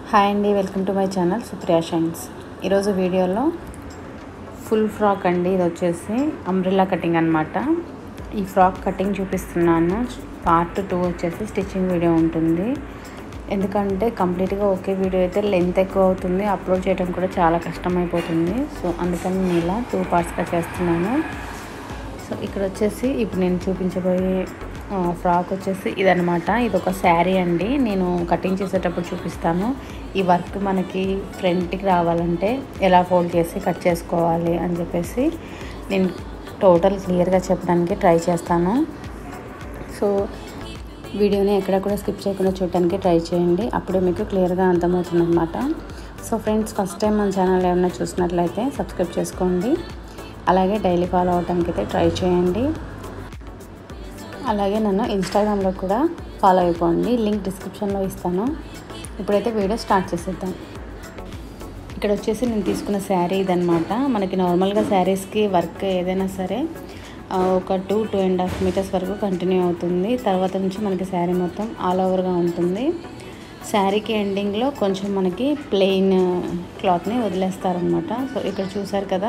hi అండి welcome to my channel Supriya shines ఈరోజు వీడియోలో ఫుల్ ఫ్రాక్ అండి ఇది వచ్చేసి అంబ్రిల్లా కటింగ్ అనమాట ఈ ఫ్రాక్ కటింగ్ చూపిస్తున్నాను పార్ట్ టూ వచ్చేసి స్టిచ్చింగ్ వీడియో ఉంటుంది ఎందుకంటే కంప్లీట్గా ఒకే వీడియో అయితే లెంత్ ఎక్కువ అవుతుంది అప్లోడ్ చేయడం కూడా చాలా కష్టమైపోతుంది సో అందుకని నేను ఇలా టూ పార్ట్స్గా చేస్తున్నాను సో ఇక్కడ వచ్చేసి ఇప్పుడు నేను చూపించబోయే ఆ, ఫ్రాక్ వచ్చేసి ఇదనమాట ఇది ఒక శారీ అండి నేను కటింగ్ చేసేటప్పుడు చూపిస్తాను ఈ వర్క్ మనకి ఫ్రంట్కి రావాలంటే ఎలా ఫోల్డ్ చేసి కట్ చేసుకోవాలి అని చెప్పేసి నేను టోటల్ క్లియర్గా చెప్పడానికి ట్రై చేస్తాను సో వీడియోని ఎక్కడ కూడా స్కిప్ చేయకుండా చూడడానికి ట్రై చేయండి అప్పుడే మీకు క్లియర్గా అర్థమవుతుంది అనమాట సో ఫ్రెండ్స్ ఫస్ట్ టైం మన ఛానల్ ఏమైనా చూసినట్లయితే సబ్స్క్రైబ్ చేసుకోండి అలాగే డైలీ ఫాలో అవడానికి అయితే ట్రై చేయండి అలాగే నన్ను ఇన్స్టాగ్రామ్లో కూడా ఫాలో అయిపోండి లింక్ డిస్క్రిప్షన్లో ఇస్తాను ఇప్పుడైతే వీడియో స్టార్ట్ చేసేద్దాం ఇక్కడ వచ్చేసి నేను తీసుకున్న శారీ ఇదనమాట మనకి నార్మల్గా శారీస్కి వర్క్ ఏదైనా సరే ఆ, ఒక two two and half meters వరకు కంటిన్యూ అవుతుంది తర్వాత నుంచి మనకి శారీ మొత్తం ఆల్ ఓవర్గా ఉంటుంది శారీకి ఎండింగ్లో కొంచెం మనకి ప్లెయిన్ క్లాత్ని వదిలేస్తారనమాట సో ఇక్కడ చూసారు కదా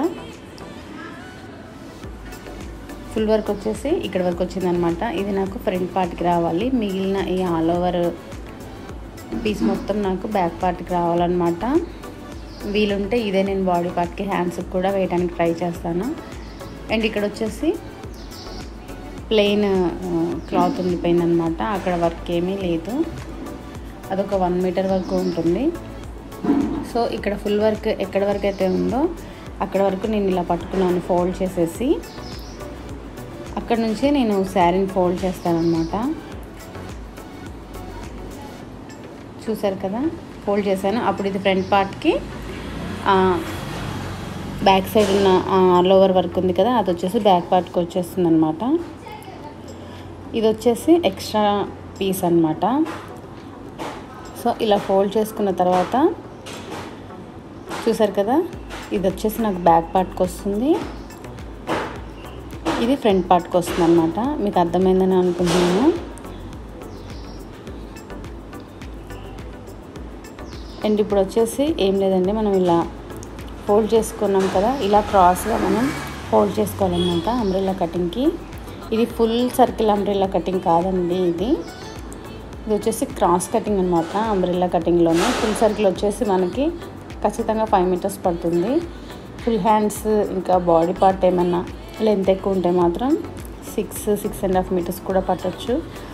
ఫుల్ వర్క్ వచ్చేసి ఇక్కడ వరకు వచ్చిందనమాట ఇది నాకు ఫ్రంట్ పార్ట్కి రావాలి మిగిలిన ఈ ఆల్ ఓవర్ పీస్ మొత్తం నాకు బ్యాక్ పార్ట్కి రావాలన్నమాట వీలుంటే ఇదే నేను బాడీ పార్ట్కి హ్యాండ్స్కి కూడా వేయడానికి ట్రై చేస్తాను అండ్ ఇక్కడ వచ్చేసి ప్లెయిన్ క్లాత్ ఉండిపోయిందనమాట అక్కడ వర్క్ ఏమీ లేదు అదొక వన్ మీటర్ వరకు ఉంటుంది సో ఇక్కడ ఫుల్ వర్క్ ఎక్కడి వరకు అయితే ఉందో అక్కడ వరకు నేను ఇలా పట్టుకున్నాను ఫోల్డ్ చేసేసి అక్కడ నుంచి నేను శారీని ఫోల్డ్ చేస్తానన్నమాట చూసారు కదా ఫోల్డ్ చేశాను అప్పుడు ఇది ఫ్రంట్ పార్ట్కి బ్యాక్ సైడ్ ఉన్న లోవర్ వర్క్ ఉంది కదా అది వచ్చేసి బ్యాక్ పార్ట్కి వచ్చేస్తుంది అనమాట ఇది వచ్చేసి ఎక్స్ట్రా పీస్ అనమాట సో ఇలా ఫోల్డ్ చేసుకున్న తర్వాత చూసారు కదా ఇది వచ్చేసి నాకు బ్యాక్ పార్ట్కి వస్తుంది ఇది ఫ్రంట్ పార్ట్కి వస్తుంది అనమాట మీకు అర్థమైందని అనుకుంటున్నాను అండ్ ఇప్పుడు వచ్చేసి ఏం లేదండి మనం ఇలా ఫోల్డ్ చేసుకున్నాం కదా ఇలా క్రాస్గా మనం ఫోల్డ్ చేసుకోవాలన్నమాట అంబ్రెల్లా కటింగ్కి ఇది ఫుల్ సర్కిల్ అంబ్రెల్లా కటింగ్ కాదండి ఇది ఇది వచ్చేసి క్రాస్ కటింగ్ అనమాట అంబ్రెల్లా కటింగ్లోనే ఫుల్ సర్కిల్ వచ్చేసి మనకి ఖచ్చితంగా ఫైవ్ మీటర్స్ పడుతుంది ఫుల్ హ్యాండ్స్ ఇంకా బాడీ పార్ట్ ఏమన్నా లెంత్ ఎక్కువ ఉంటే మాత్రం six six and half meters కూడా పట్టొచ్చు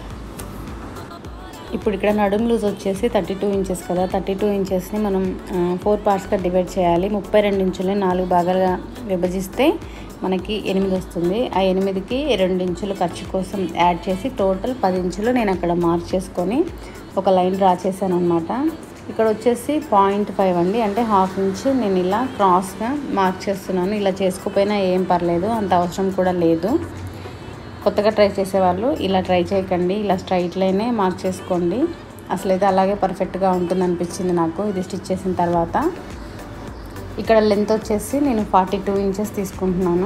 ఇప్పుడు ఇక్కడ నడుము లూజ్ వచ్చేసి థర్టీ టూ ఇంచెస్ కదా థర్టీ టూ ఇంచెస్ని మనం ఫోర్ పార్ట్స్గా డివైడ్ చేయాలి ముప్పై రెండు ఇంచులని నాలుగు భాగాలుగా విభజిస్తే మనకి ఎనిమిది వస్తుంది ఆ ఎనిమిదికి రెండు ఇంచులు ఖర్చు కోసం యాడ్ చేసి టోటల్ పది ఇంచులు నేను అక్కడ మార్క్ చేసుకొని ఒక లైన్ డ్రా చేశాను అనమాట ఇక్కడ వచ్చేసి పాయింట్ ఫైవ్ అండి అంటే హాఫ్ ఇంచ్ నేను ఇలా క్రాస్గా మార్క్ చేస్తున్నాను ఇలా చేసుకోపోయినా ఏం పర్లేదు అంత అవసరం కూడా లేదు కొత్తగా ట్రై చేసేవాళ్ళు ఇలా ట్రై చేయకండి ఇలా స్ట్రైట్ లైనే మార్క్ చేసుకోండి అసలు అయితే అలాగే పర్ఫెక్ట్గా ఉంటుంది అనిపించింది నాకు ఇది స్టిచ్ చేసిన తర్వాత ఇక్కడ లెంత్ వచ్చేసి నేను ఫార్టీ టూ ఇంచెస్ తీసుకుంటున్నాను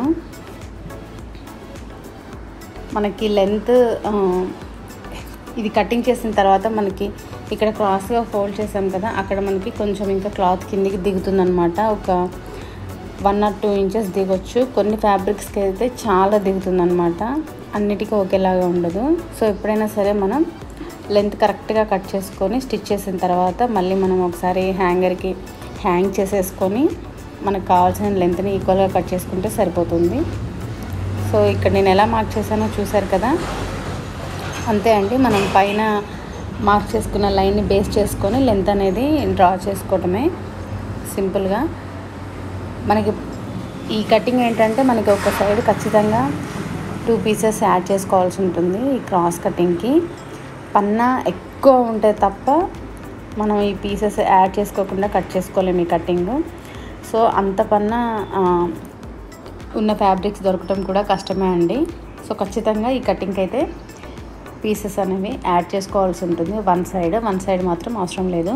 మనకి లెంత్ ఇది కటింగ్ చేసిన తర్వాత మనకి ఇక్కడ క్రాస్గా ఫోల్డ్ చేసాం కదా అక్కడ మనకి కొంచెం ఇంకా క్లాత్ కిందికి దిగుతుందనమాట ఒక వన్ ఆర్ టూ ఇంచెస్ దిగొచ్చు కొన్ని ఫ్యాబ్రిక్స్కి అయితే చాలా దిగుతుందనమాట అన్నిటికీ ఒకేలాగా ఉండదు సో ఎప్పుడైనా సరే మనం లెంత్ కరెక్ట్గా కట్ చేసుకొని స్టిచ్ చేసిన తర్వాత మళ్ళీ మనం ఒకసారి హ్యాంగర్కి హ్యాంగ్ చేసేసుకొని మనకు కావాల్సిన లెంత్ని ఈక్వల్గా కట్ చేసుకుంటే సరిపోతుంది సో ఇక్కడ నేను ఎలా మార్క్ చేశానో చూసారు కదా అంతే అండి మనం పైన మార్క్ చేసుకున్న లైన్ని బేస్ చేసుకొని లెంత్ అనేది డ్రా చేసుకోవటమే సింపుల్గా మనకి ఈ కటింగ్ ఏంటంటే మనకి ఒక సైడ్ ఖచ్చితంగా టూ పీసెస్ యాడ్ చేసుకోవాల్సి ఉంటుంది ఈ క్రాస్ కటింగ్కి పన్నా ఎక్కువ ఉంటే తప్ప మనం ఈ పీసెస్ యాడ్ చేసుకోకుండా కట్ చేసుకోలేము ఈ కటింగ్ సో అంత పన్నా ఆ, ఉన్న ఫ్యాబ్రిక్స్ దొరకటం కూడా కష్టమే అండి సో ఖచ్చితంగా ఈ కటింగ్కి అయితే పీసెస్ అనేవి యాడ్ చేసుకోవాల్సి ఉంటుంది వన్ సైడ్ వన్ సైడ్ మాత్రం అవసరం లేదు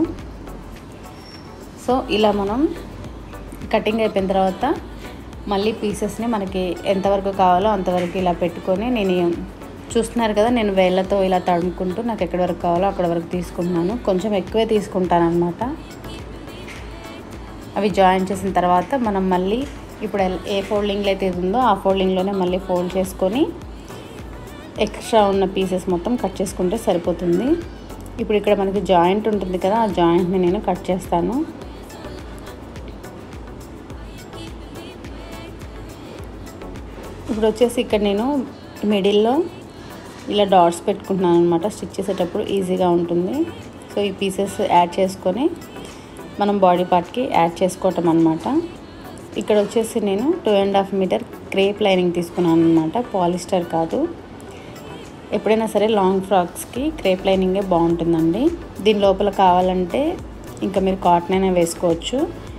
సో ఇలా మనం కటింగ్ అయిపోయిన తర్వాత మళ్ళీ పీసెస్ని మనకి ఎంతవరకు కావాలో అంతవరకు ఇలా పెట్టుకొని నేను చూస్తున్నారు కదా నేను వేళ్ళతో ఇలా తడుముకుంటూ నాకు ఎక్కడి వరకు కావాలో అక్కడ వరకు తీసుకుంటున్నాను కొంచెం ఎక్కువే తీసుకుంటాను అనమాట అవి జాయిన్ చేసిన తర్వాత మనం మళ్ళీ ఇప్పుడు ఎల్- ఏ ఫోల్డింగ్లో అయితే ఇది ఉందో ఆ ఫోల్డింగ్లోనే మళ్ళీ ఫోల్డ్ చేసుకొని ఎక్స్ట్రా ఉన్న పీసెస్ మొత్తం కట్ చేసుకుంటే సరిపోతుంది ఇప్పుడు ఇక్కడ మనకి జాయింట్ ఉంటుంది కదా ఆ జాయింట్ని నేను కట్ చేస్తాను ఇప్పుడు వచ్చేసి ఇక్కడ నేను మిడిల్లో ఇలా డాట్స్ పెట్టుకుంటున్నాను అనమాట స్టిచ్ చేసేటప్పుడు ఈజీగా ఉంటుంది సో ఈ పీసెస్ యాడ్ చేసుకొని మనం బాడీ పార్ట్కి యాడ్ చేసుకోవటం అనమాట ఇక్కడ వచ్చేసి నేను two and half meter crepe lining తీసుకున్నాను అనమాట పాలిస్టర్ కాదు ఎప్పుడైనా సరే లాంగ్ ఫ్రాక్స్కి క్రేప్ లైనింగే బాగుంటుందండి దీని లోపల కావాలంటే ఇంకా మీరు కాటన్ అయినా వేసుకోవచ్చు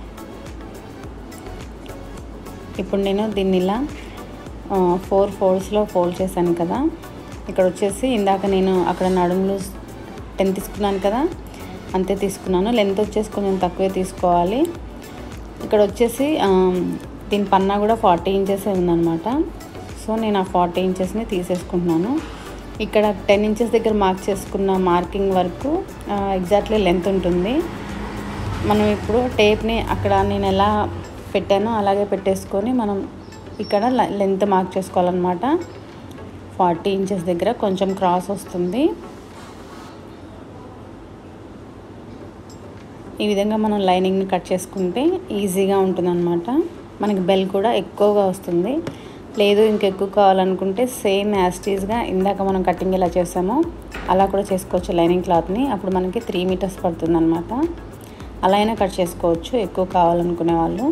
ఇప్పుడు నేను దీన్ని ఇలా ఫోర్ ఫోల్డ్స్లో ఫోల్డ్ చేశాను కదా ఇక్కడ వచ్చేసి ఇందాక నేను అక్కడ నడుము లూజ్ టెన్ తీసుకున్నాను కదా అంతే తీసుకున్నాను లెంత్ వచ్చేసి కొంచెం తక్కువే తీసుకోవాలి ఇక్కడ వచ్చేసి ఆ, దీని పన్నా కూడా ఫార్టీ ఇంచెస్ ఉందన్నమాట సో నేను ఆ ఫార్టీ ఇంచెస్ని తీసేసుకుంటున్నాను ఇక్కడ టెన్ ఇంచెస్ దగ్గర మార్క్ చేసుకున్న మార్కింగ్ వరకు ఎగ్జాక్ట్లీ లెంత్ ఉంటుంది మనం ఇప్పుడు టేప్ని అక్కడ నేను ఎలా పెట్టానో అలాగే పెట్టేసుకొని మనం ఇక్కడ లెంత్ మార్క్ చేసుకోవాలన్నమాట ఫార్టీ ఇంచెస్ దగ్గర కొంచెం క్రాస్ వస్తుంది ఈ విధంగా మనం లైనింగ్ని కట్ చేసుకుంటే ఈజీగా ఉంటుందన్నమాట మనకి బెల్ కూడా ఎక్కువగా వస్తుంది లేదు ఇంకెక్కువ కావాలనుకుంటే సేమ్ యాస్టీస్గా ఇందాక మనం కటింగ్ ఎలా చేసామో అలా కూడా చేసుకోవచ్చు లైనింగ్ క్లాత్ని అప్పుడు మనకి త్రీ మీటర్స్ పడుతుంది అనమాట అలా అయినా కట్ చేసుకోవచ్చు ఎక్కువ కావాలనుకునే వాళ్ళు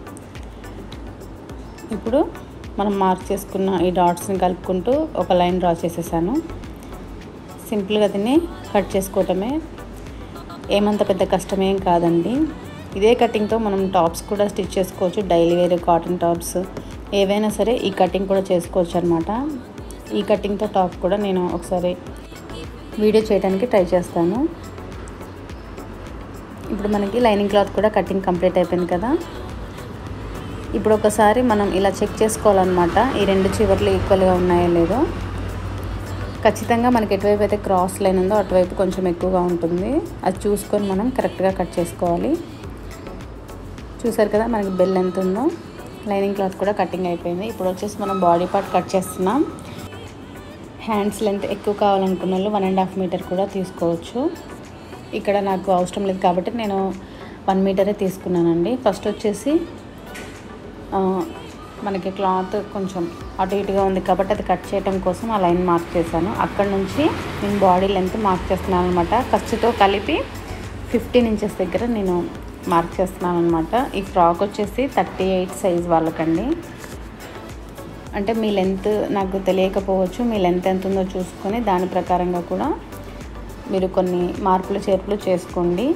ఇప్పుడు మనం మార్క్ చేసుకున్న ఈ డాట్స్ని కలుపుకుంటూ ఒక లైన్ డ్రా చేసేసాను సింపుల్గా దీన్ని కట్ చేసుకోవటమే ఏమంత పెద్ద కష్టమేం కాదండి ఇదే కటింగ్తో మనం టాప్స్ కూడా స్టిచ్ చేసుకోవచ్చు డైలీ వేర్ కాటన్ టాప్స్ ఏవైనా సరే ఈ కటింగ్ కూడా చేసుకోవచ్చు అనమాట ఈ కటింగ్తో టాప్ కూడా నేను ఒకసారి వీడియో చేయడానికి ట్రై చేస్తాను ఇప్పుడు మనకి లైనింగ్ క్లాత్ కూడా కటింగ్ కంప్లీట్ అయిపోయింది కదా ఇప్పుడు ఒకసారి మనం ఇలా చెక్ చేసుకోవాలన్నమాట ఈ రెండు చివర్లు ఈక్వల్గా ఉన్నాయో లేదో ఖచ్చితంగా మనకి ఎటువైపు అయితే క్రాస్ లైన్ ఉందో అటువైపు కొంచెం ఎక్కువగా ఉంటుంది అది చూసుకొని మనం కరెక్ట్గా కట్ చేసుకోవాలి చూసారు కదా మనకి బెల్ ఎంత ఉందో లైనింగ్ క్లాత్ కూడా కటింగ్ అయిపోయింది ఇప్పుడు వచ్చేసి మనం బాడీ పార్ట్ కట్ చేస్తున్నాం హ్యాండ్స్ లెంత్ ఎక్కువ కావాలనుకున్న వాళ్ళు వన్ అండ్ హాఫ్ మీటర్ కూడా తీసుకోవచ్చు ఇక్కడ నాకు అవసరం లేదు కాబట్టి నేను వన్ మీటరే తీసుకున్నానండి ఫస్ట్ వచ్చేసి ఆ, మనకి క్లాత్ కొంచెం అటు ఇటుగా ఉంది కాబట్టి అది కట్ చేయడం కోసం ఆ లైన్ మార్క్ చేశాను అక్కడ నుంచి నేను బాడీ లెంత్ మార్క్ చేస్తున్నాను అనమాట ఖర్చుతో కలిపి ఫిఫ్టీన్ ఇంచెస్ దగ్గర నేను మార్క్ చేస్తున్నాను అనమాట ఈ ఫ్రాక్ వచ్చేసి థర్టీ ఎయిట్ సైజ్ వాళ్ళకండి అంటే మీ లెంత్ నాకు తెలియకపోవచ్చు మీ లెంత్ ఎంత ఉందో చూసుకొని దాని ప్రకారంగా కూడా మీరు కొన్ని మార్పులు చేర్పులు చేసుకోండి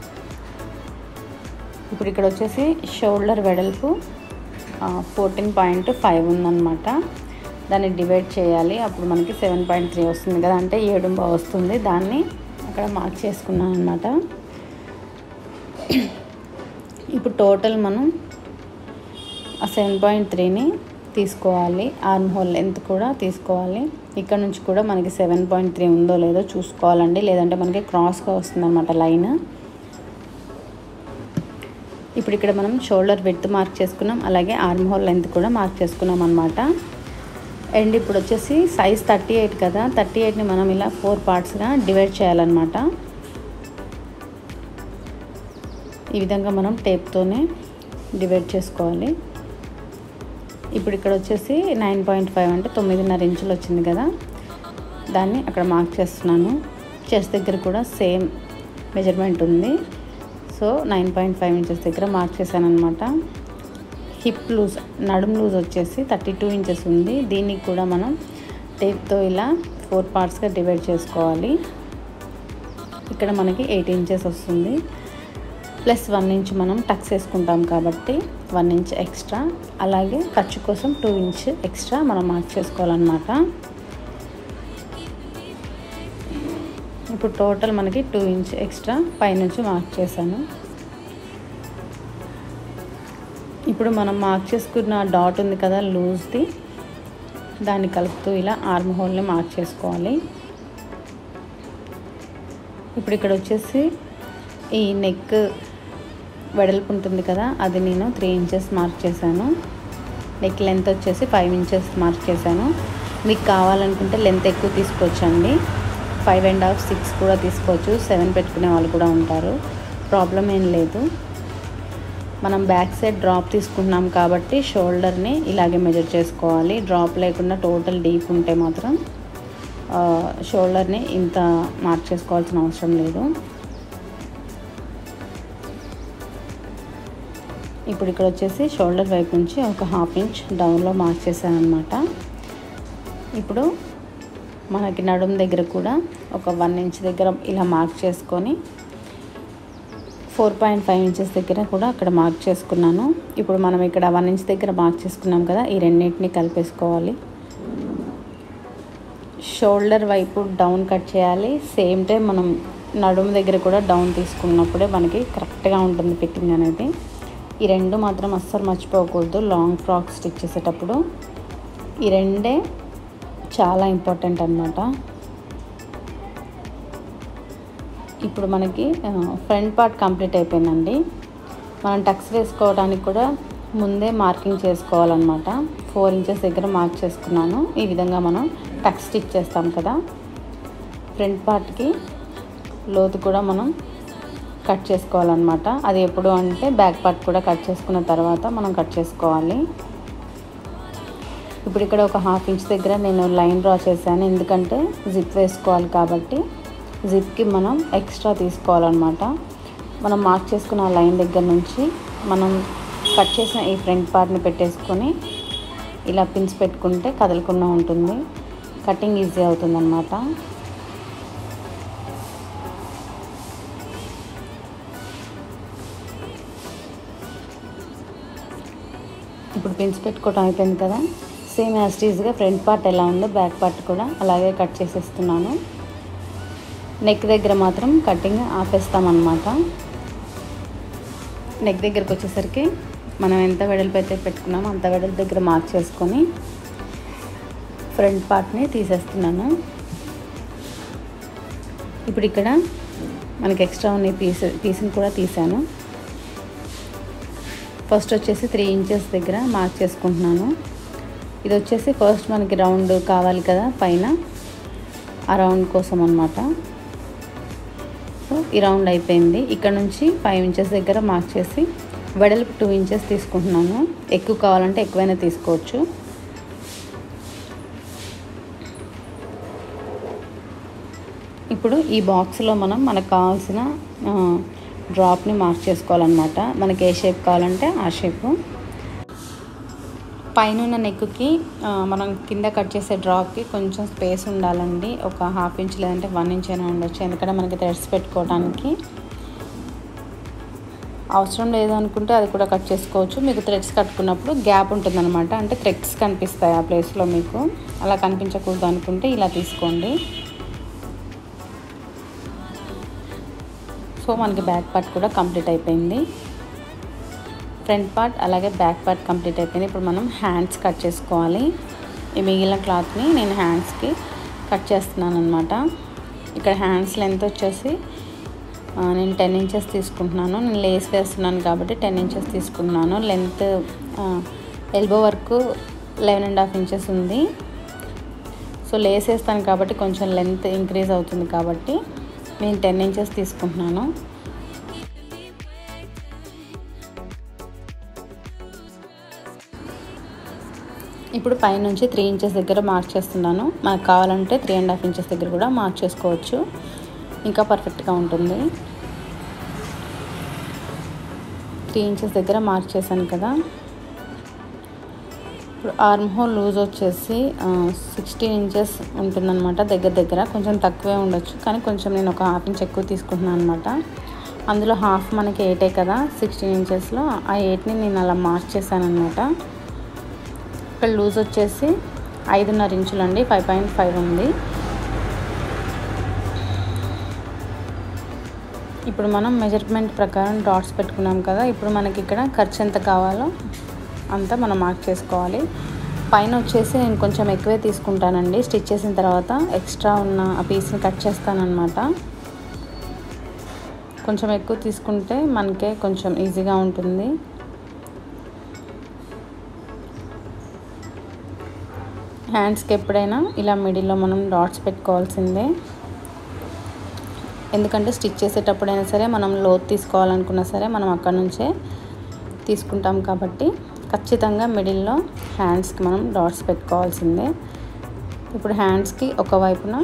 ఇప్పుడు ఇక్కడ వచ్చేసి షోల్డర్ వెడల్పు ఫోర్టీన్ పాయింట్ ఫైవ్ ఉందన్నమాట దాన్ని డివైడ్ చేయాలి అప్పుడు మనకి సెవెన్ పాయింట్ త్రీ వస్తుంది కదా అంటే ఏడుంబ వస్తుంది దాన్ని అక్కడ మార్క్ చేసుకున్నాను అనమాట ఇప్పుడు టోటల్ మనం ఆ సెవెన్ పాయింట్ త్రీని తీసుకోవాలి ఆర్మ్ హోల్ లెంత్ కూడా తీసుకోవాలి ఇక్కడ నుంచి కూడా మనకి సెవెన్ పాయింట్ త్రీ ఉందో లేదో చూసుకోవాలండి లేదంటే మనకి క్రాస్గా వస్తుంది అనమాట లైన్ ఇప్పుడు ఇక్కడ మనం షోల్డర్ విడ్త్ మార్క్ చేసుకున్నాం అలాగే ఆర్మ్ హోల్ లెంత్ కూడా మార్క్ చేసుకున్నాం అనమాట అండ్ ఇప్పుడు వచ్చేసి సైజ్ థర్టీ ఎయిట్ కదా థర్టీ ఎయిట్ని మనం ఇలా ఫోర్ పార్ట్స్గా డివైడ్ చేయాలన్నమాట ఈ విధంగా మనం టేప్తోనే డివైడ్ చేసుకోవాలి ఇప్పుడు ఇక్కడ వచ్చేసి నైన్ పాయింట్ ఫైవ్ అంటే తొమ్మిదిన్నర ఇంచులు వచ్చింది కదా దాన్ని అక్కడ మార్క్ చేస్తున్నాను చెస్ట్ దగ్గర కూడా సేమ్ మెజర్మెంట్ ఉంది so nine point five inches దగ్గర మార్క్ చేశాను అనమాట హిప్ లూజ్ నడుము లూజ్ వచ్చేసి థర్టీ టూ ఇంచెస్ ఉంది దీనికి కూడా మనం టేప్తో ఇలా ఫోర్ పార్ట్స్గా డివైడ్ చేసుకోవాలి ఇక్కడ మనకి ఎయిట్ ఇంచెస్ వస్తుంది ప్లస్ వన్ ఇంచ్ మనం టక్స్ వేసుకుంటాం కాబట్టి వన్ ఇంచ్ ఎక్స్ట్రా అలాగే ఖర్చు కోసం టూ ఇంచ్ ఎక్స్ట్రా మనం మార్క్ చేసుకోవాలన్నమాట ఇప్పుడు టోటల్ మనకి టూ ఇంచ్ ఎక్స్ట్రా పైనుంచి మార్క్ చేశాను ఇప్పుడు మనం మార్క్ చేసుకున్న డాట్ ఉంది కదా లూజ్ది దాన్ని కలుపుతూ ఇలా ఆర్మ్ హోల్ని మార్క్ చేసుకోవాలి ఇప్పుడు ఇక్కడ వచ్చేసి ఈ నెక్ వెడల్పు ఉంటుంది కదా అది నేను త్రీ ఇంచెస్ మార్క్ చేశాను నెక్ లెంత్ వచ్చేసి ఫైవ్ ఇంచెస్ మార్క్ చేశాను మీకు కావాలనుకుంటే లెంత్ ఎక్కువ తీసుకోవచ్చండి ఫైవ్ అండ్ హాఫ్ సిక్స్ కూడా తీసుకోవచ్చు సెవెన్ పెట్టుకునే వాళ్ళు కూడా ఉంటారు ప్రాబ్లం ఏం లేదు మనం బ్యాక్ సైడ్ డ్రాప్ తీసుకుంటున్నాం కాబట్టి షోల్డర్ని ఇలాగే మెజర్ చేసుకోవాలి డ్రాప్ లేకుండా టోటల్ డీప్ ఉంటే మాత్రం షోల్డర్ని ఇంత మార్క్ చేసుకోవాల్సిన అవసరం లేదు ఇప్పుడు ఇక్కడ వచ్చేసి షోల్డర్ వైపు నుంచి ఒక హాఫ్ ఇంచ్ డౌన్లో మార్క్ చేశాను అనమాట ఇప్పుడు మనకి నడుము దగ్గర కూడా ఒక వన్ ఇంచ్ దగ్గర ఇలా మార్క్ చేసుకొని ఫోర్ పాయింట్ ఫైవ్ ఇంచెస్ దగ్గర కూడా అక్కడ మార్క్ చేసుకున్నాను ఇప్పుడు మనం ఇక్కడ వన్ ఇంచ్ దగ్గర మార్క్ చేసుకున్నాం కదా ఈ రెండింటిని కలిపేసుకోవాలి షోల్డర్ వైపు డౌన్ కట్ చేయాలి సేమ్ టైం మనం నడుము దగ్గర కూడా డౌన్ తీసుకున్నప్పుడే మనకి కరెక్ట్గా ఉంటుంది ఫిట్టింగ్ అనేది ఈ రెండు మాత్రం అస్సలు మర్చిపోకూడదు లాంగ్ ఫ్రాక్ స్టిచ్ చేసేటప్పుడు ఈ రెండే చాలా ఇంపార్టెంట్ అనమాట ఇప్పుడు మనకి ఫ్రంట్ పార్ట్ కంప్లీట్ అయిపోయిందండి మనం టక్స్ వేసుకోవడానికి కూడా ముందే మార్కింగ్ చేసుకోవాలన్నమాట ఫోర్ ఇంచెస్ దగ్గర మార్క్ చేసుకున్నాను ఈ విధంగా మనం టక్స్ స్టిచ్ చేస్తాం కదా ఫ్రంట్ పార్ట్కి లోతు కూడా మనం కట్ చేసుకోవాలన్నమాట అది ఎప్పుడు అంటే బ్యాక్ పార్ట్ కూడా కట్ చేసుకున్న తర్వాత మనం కట్ చేసుకోవాలి ఇప్పుడు ఇక్కడ ఒక హాఫ్ ఇంచ్ దగ్గర నేను లైన్ డ్రా చేశాను ఎందుకంటే జిప్ వేసుకోవాలి కాబట్టి జిప్కి మనం ఎక్స్ట్రా తీసుకోవాలన్నమాట మనం మార్క్ చేసుకున్న ఆ లైన్ దగ్గర నుంచి మనం కట్ చేసిన ఈ ఫ్రంట్ పార్ట్ని పెట్టేసుకొని ఇలా పిన్స్ పెట్టుకుంటే కదలకుండా ఉంటుంది కటింగ్ ఈజీ అవుతుందన్నమాట ఇప్పుడు పిన్స్ పెట్టుకోవటం అయిపోయింది కదా సేమ్ యాస్టీజ్గా ఫ్రంట్ పార్ట్ ఎలా ఉందో బ్యాక్ పార్ట్ కూడా అలాగే కట్ చేసేస్తున్నాను నెక్ దగ్గర మాత్రం కటింగ్ ఆపేస్తామన్నమాట నెక్ దగ్గరకు వచ్చేసరికి మనం ఎంత వెడల్పు అయితే పెట్టుకున్నామో అంత వెడల్పు దగ్గర మార్క్ చేసుకొని ఫ్రంట్ పార్ట్ని తీసేస్తున్నాను ఇప్పుడు ఇక్కడ మనకి ఎక్స్ట్రా ఉన్న పీస్ పీస్ని కూడా తీసాను ఫస్ట్ వచ్చేసి త్రీ ఇంచెస్ దగ్గర మార్క్ చేసుకుంటున్నాను ఇది వచ్చేసి ఫస్ట్ మనకి రౌండ్ కావాలి కదా పైన ఆ రౌండ్ కోసం అనమాట సో ఈ రౌండ్ అయిపోయింది ఇక్కడ నుంచి ఫైవ్ ఇంచెస్ దగ్గర మార్క్ చేసి వెడల్పు టూ ఇంచెస్ తీసుకుంటున్నాను ఎక్కువ కావాలంటే ఎక్కువైనా తీసుకోవచ్చు ఇప్పుడు ఈ బాక్స్లో మనం మనకు కావాల్సిన డ్రాప్ని మార్క్ చేసుకోవాలన్నమాట మనకి ఏ షేప్ కావాలంటే ఆ షేపు పైన నెక్కి మనం కింద కట్ చేసే డ్రాప్కి కొంచెం స్పేస్ ఉండాలండి ఒక హాఫ్ ఇంచ్ లేదంటే వన్ ఇంచ్ అయినా ఉండొచ్చు ఎందుకంటే మనకి థ్రెడ్స్ పెట్టుకోవడానికి అవసరం లేదు అనుకుంటే అది కూడా కట్ చేసుకోవచ్చు మీకు థ్రెడ్స్ కట్టుకున్నప్పుడు గ్యాప్ ఉంటుందన్నమాట అంటే థ్రెడ్స్ కనిపిస్తాయి ఆ ప్లేస్లో మీకు అలా కనిపించకూడదు అనుకుంటే ఇలా తీసుకోండి సో మనకి బ్యాక్ పార్ట్ కూడా కంప్లీట్ అయిపోయింది ఫ్రంట్ పార్ట్ అలాగే బ్యాక్ పార్ట్ కంప్లీట్ అయిపోయింది ఇప్పుడు మనం హ్యాండ్స్ కట్ చేసుకోవాలి ఈ మిగిలిన క్లాత్ని నేను హ్యాండ్స్కి కట్ చేస్తున్నాను అనమాట ఇక్కడ హ్యాండ్స్ లెంత్ వచ్చేసి నేను టెన్ ఇంచెస్ తీసుకుంటున్నాను నేను లేస్ వేస్తున్నాను కాబట్టి టెన్ ఇంచెస్ తీసుకున్నాను లెంత్ ఎల్బో వరకు లెవెన్ అండ్ హాఫ్ ఇంచెస్ ఉంది సో లేస్ వేస్తాను కాబట్టి కొంచెం లెంత్ ఇంక్రీజ్ అవుతుంది కాబట్టి నేను టెన్ ఇంచెస్ తీసుకుంటున్నాను ఇప్పుడు పైనుంచి త్రీ ఇంచెస్ దగ్గర మార్క్ చేస్తున్నాను మనకు కావాలంటే త్రీ అండ్ హాఫ్ ఇంచెస్ దగ్గర కూడా మార్క్ చేసుకోవచ్చు ఇంకా పర్ఫెక్ట్గా ఉంటుంది త్రీ ఇంచెస్ దగ్గర మార్క్ చేశాను కదా ఇప్పుడు ఆర్మ్ హోల్ లూజ్ వచ్చేసి సిక్స్టీన్ ఇంచెస్ ఉంటుందన్నమాట దగ్గర దగ్గర కొంచెం తక్కువే ఉండొచ్చు కానీ కొంచెం నేను ఒక హాఫ్ ఇంచ్ ఎక్కువ తీసుకుంటున్నాను అనమాట అందులో హాఫ్ మనకి ఎయిటే కదా సిక్స్టీన్ ఇంచెస్లో ఆ ఎయిట్ని నేను అలా మార్క్ చేశాను అనమాట ఇక్కడ లూజ్ వచ్చేసి ఐదున్నర ఇంచులు అండి ఫైవ్ పాయింట్ ఫైవ్ ఉంది ఇప్పుడు మనం మెజర్మెంట్ ప్రకారం డాట్స్ పెట్టుకున్నాం కదా ఇప్పుడు మనకి ఇక్కడ ఖర్చు ఎంత కావాలో అంతా మనం మార్క్ చేసుకోవాలి పైన వచ్చేసి నేను కొంచెం ఎక్కువే తీసుకుంటానండి స్టిచ్ చేసిన తర్వాత ఎక్స్ట్రా ఉన్న ఆ పీస్ని కట్ చేస్తానన్నమాట కొంచెం ఎక్కువ తీసుకుంటే మనకే కొంచెం ఈజీగా ఉంటుంది హ్యాండ్స్కి ఎప్పుడైనా ఇలా మిడిల్లో మనం డాట్స్ పెట్టుకోవాల్సిందే ఎందుకంటే స్టిచ్ చేసేటప్పుడైనా సరే మనం లోతు తీసుకోవాలనుకున్నా సరే మనం అక్కడ నుంచే తీసుకుంటాం కాబట్టి ఖచ్చితంగా మిడిల్లో హ్యాండ్స్కి మనం డాట్స్ పెట్టుకోవాల్సిందే ఇప్పుడు హ్యాండ్స్కి ఒక వైపున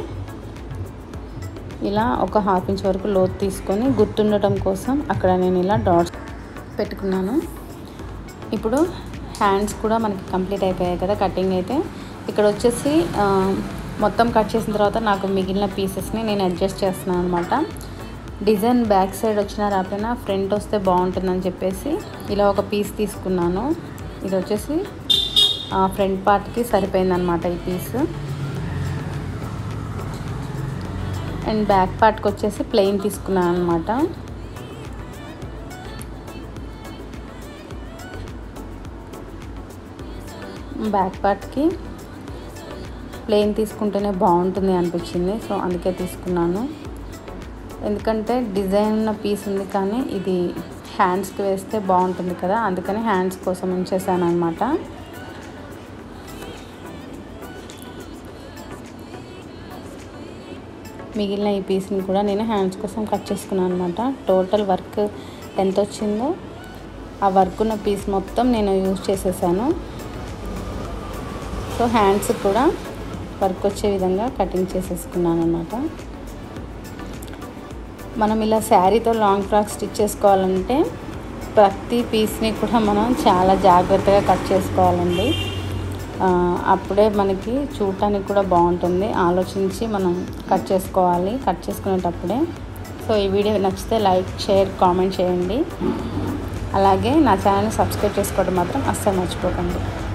ఇలా ఒక హాఫ్ ఇంచ్ వరకు లోతు తీసుకొని గుర్తుండటం కోసం అక్కడ నేను ఇలా డాట్స్ పెట్టుకున్నాను ఇప్పుడు హ్యాండ్స్ కూడా మనకి కంప్లీట్ అయిపోయాయి కదా కటింగ్ అయితే ఇక్కడ వచ్చేసి ఆ, మొత్తం కట్ చేసిన తర్వాత నాకు మిగిలిన పీసెస్ని నేను అడ్జస్ట్ చేస్తున్నాను అనమాట డిజైన్ బ్యాక్ సైడ్ వచ్చినా రాకపోయినా ఫ్రంట్ వస్తే బాగుంటుందని చెప్పేసి ఇలా ఒక పీస్ తీసుకున్నాను ఇది వచ్చేసి ఫ్రంట్ పార్ట్కి సరిపోయిందనమాట ఈ పీస్ అండ్ బ్యాక్ పార్ట్కి వచ్చేసి ప్లెయిన్ తీసుకున్నాను అనమాట బ్యాక్ పార్ట్కి ప్లెయిన్ తీసుకుంటేనే బాగుంటుంది అనిపించింది సో అందుకే తీసుకున్నాను ఎందుకంటే డిజైన్ ఉన్న పీస్ ఉంది కానీ ఇది హ్యాండ్స్కి వేస్తే బాగుంటుంది కదా అందుకని హ్యాండ్స్ కోసం ఉంచేసాను అనమాట మిగిలిన ఈ పీస్ని కూడా నేను హ్యాండ్స్ కోసం కట్ చేసుకున్నాను అనమాట టోటల్ వర్క్ ఎంత వచ్చిందో ఆ వర్క్ ఉన్న పీస్ మొత్తం నేను యూజ్ చేసేసాను సో హ్యాండ్స్ కూడా వర్క్ వచ్చే విధంగా కటింగ్ చేసేసుకున్నాను అనమాట మనం ఇలా శారీతో లాంగ్ ఫ్రాక్ స్టిచ్ చేసుకోవాలంటే ప్రతి పీస్ని కూడా మనం చాలా జాగ్రత్తగా కట్ చేసుకోవాలండి ఆ, అప్పుడే మనకి చూడటానికి కూడా బాగుంటుంది ఆలోచించి మనం కట్ చేసుకోవాలి కట్ చేసుకునేటప్పుడే సో ఈ వీడియో నచ్చితే లైక్ షేర్ కామెంట్ చేయండి అలాగే నా ఛానల్ సబ్స్క్రైబ్ చేసుకోవడం మాత్రం అస్సలు మర్చిపోకండి